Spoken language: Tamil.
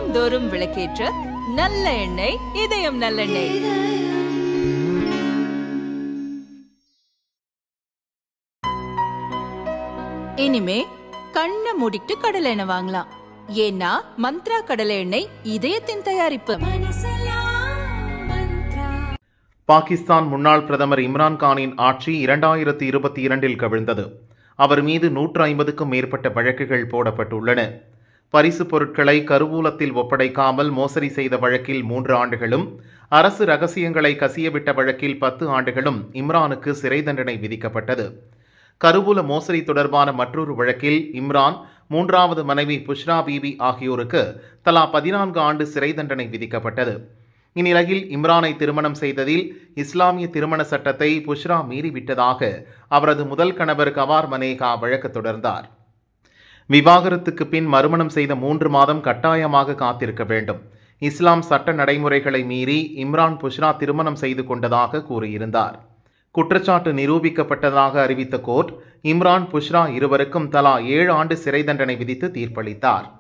தினம்தோறும் விளக்கேற்ற நல்ல எண்ணெய் இதயம் நல்லெண்ணெய் இனிமே கண்ணை மூடிட்டு கடலை எண்ணெய் வாங்கலாம் ஏன்னா மந்த்ரா கடலை எண்ணெய் இதயத்தின் தயாரிப்பு பாகிஸ்தான் முன்னாள் பிரதமர் இம்ரான் கானின் ஆட்சி இரண்டாயிரத்தி இருபத்தி இரண்டில் கவிழ்ந்தது அவர் மீது நூற்று ஐம்பதுக்கும் மேற்பட்ட வழக்குகள் போடப்பட்டுள்ளன பரிசு பொருட்களை கருவூலத்தில் ஒப்படைக்காமல் மோசடி செய்த வழக்கில் மூன்று ஆண்டுகளும் அரசு ரகசியங்களை கசியவிட்ட வழக்கில் பத்து ஆண்டுகளும் இம்ரானுக்கு சிறை தண்டனை விதிக்கப்பட்டது கருவூல மோசடி தொடர்பான மற்றொரு வழக்கில் இம்ரான் மூன்றாவது மனைவி புஷ்ரா பீபி ஆகியோருக்கு தலா பதினான்கு ஆண்டு சிறை தண்டனை விதிக்கப்பட்டது இந்நிலையில் இம்ரானை திருமணம் செய்ததில் இஸ்லாமிய திருமண சட்டத்தை புஷ்ரா மீறிவிட்டதாக அவரது முதல் கணவர் கவார் மனேகா வழக்கு தொடர்ந்தார் விவாகரத்துக்கு பின் மறுமணம் செய்த மூன்று மாதம் கட்டாயமாக காத்திருக்க வேண்டும் இஸ்லாம் சட்ட நடைமுறைகளை மீறி இம்ரான் புஷ்ரா திருமணம் செய்து கொண்டதாக கூறியிருந்தார் குற்றச்சாட்டு நிரூபிக்கப்பட்டதாக அறிவித்த கோர்ட் இம்ரான் புஷ்ரா இருவருக்கும் தலா ஏழு ஆண்டு சிறை தண்டனை விதித்து தீர்ப்பளித்தார்